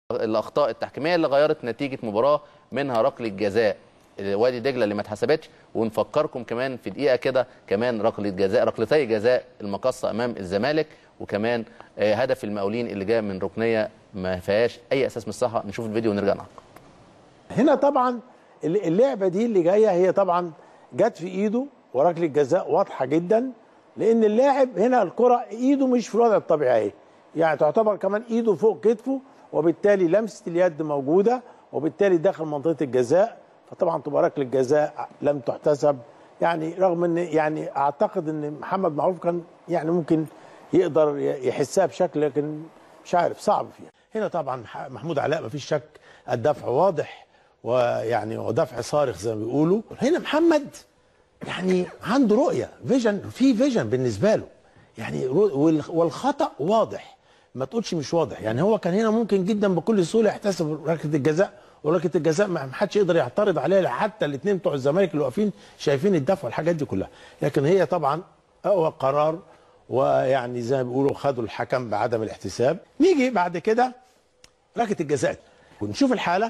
الاخطاء التحكيميه اللي غيرت نتيجه مباراه منها ركله جزاء وادي دجله اللي ما اتحسبتش ونفكركم كمان في دقيقه كده كمان ركله جزاء ركلتي جزاء المقصه امام الزمالك وكمان آه، هدف المقاولين اللي جاء من ركنيه ما فيهاش اي اساس من الصحه نشوف الفيديو ونرجع نعقب هنا طبعا الل- اللعبه دي اللي جايه هي طبعا جت في ايده وركله جزاء واضحه جدا لان اللاعب هنا الكره ايده مش في الوضع الطبيعي اهي يعني تعتبر كمان ايده فوق كتفه وبالتالي لمسه اليد موجوده وبالتالي داخل منطقه الجزاء فطبعا تبقى ركله جزاء لم تحتسب يعني رغم ان يعني اعتقد ان محمد معروف كان يعني ممكن يقدر يحسها بشكل لكن مش عارف صعب فيها هنا طبعا مح- محمود علاء ما فيش شك الدفع واضح ويعني ودفع صارخ زي ما بيقولوا هنا محمد يعني عنده رؤيه فيجن في فيجن بالنسبه له يعني رو- وال- والخطا واضح ما تقولش مش واضح يعني هو كان هنا ممكن جدا بكل سهوله يحتسب ركله الجزاء وركله الجزاء ما حدش يقدر يعترض عليها حتى الاثنين بتوع الزمالك اللي واقفين شايفين الدفع والحاجات دي كلها لكن هي طبعا هو قرار ويعني زي ما بيقولوا خدوا الحكم بعدم الاحتساب نيجي بعد كده ركله الجزاء ونشوف الحاله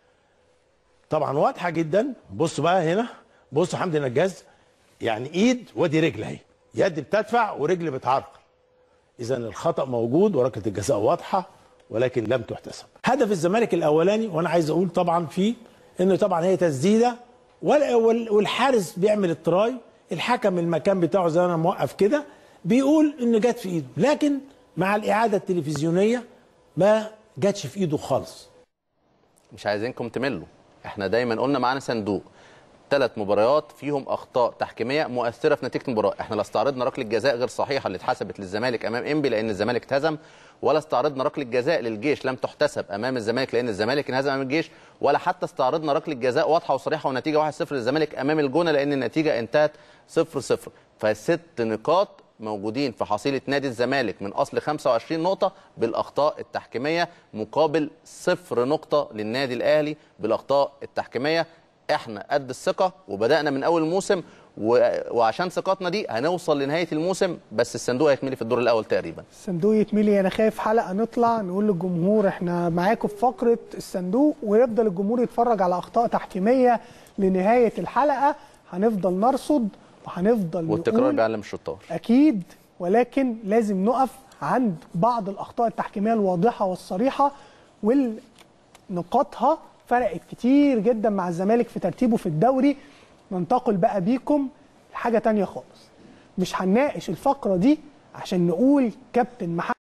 طبعا واضحه جدا بص بقى هنا بص حمدي نجاز يعني ايد وادي رجل اهي يد بتدفع ورجل بتعرقل اذا الخطا موجود وركله الجزاء واضحه ولكن لم تحتسب هدف الزمالك الاولاني وانا عايز اقول طبعا فيه انه طبعا هي تسديده وال- وال- والحارس بيعمل التراي الحكم المكان بتاعه زي ما انا موقف كده بيقول ان جت في ايده لكن مع الاعاده التلفزيونيه ما جاتش في ايده خالص مش عايزينكم تملوا احنا دايما قلنا معانا صندوق ثلاث مباريات فيهم اخطاء تحكيميه مؤثره في نتيجه المباراه احنا لا استعرضنا ركله جزاء غير صحيحه اللي اتحسبت للزمالك امام انبي لان الزمالك اتهزم ولا استعرضنا ركله جزاء للجيش لم تحتسب امام الزمالك لان الزمالك انهزم امام الجيش ولا حتى استعرضنا ركله جزاء واضحه وصريحه ونتيجه 1-0 للزمالك امام الجونه لان النتيجه انتهت 0-0 فست نقاط موجودين في حصيله نادي الزمالك من اصل 25 نقطه بالاخطاء التحكيميه مقابل صفر نقطه للنادي الاهلي بالاخطاء التحكيميه احنا قد الثقه وبدانا من اول موسم و... وعشان ثقتنا دي هنوصل لنهايه الموسم بس الصندوق هيكملي في الدور الاول تقريبا الصندوق يتملي انا خايف حلقه نطلع نقول للجمهور احنا معاكم في فقره الصندوق ويفضل الجمهور يتفرج على اخطاء تحكيميه لنهايه الحلقه هنفضل نرصد وهنفضل والتكرار نقول بيعلم الشطار اكيد ولكن لازم نقف عند بعض الاخطاء التحكيميه الواضحه والصريحه ونقاطها فرقت كتير جدا مع الزمالك في ترتيبه في الدوري ننتقل بقى بيكم لحاجه تانية خالص مش هنناقش الفقره دي عشان نقول كابتن محمد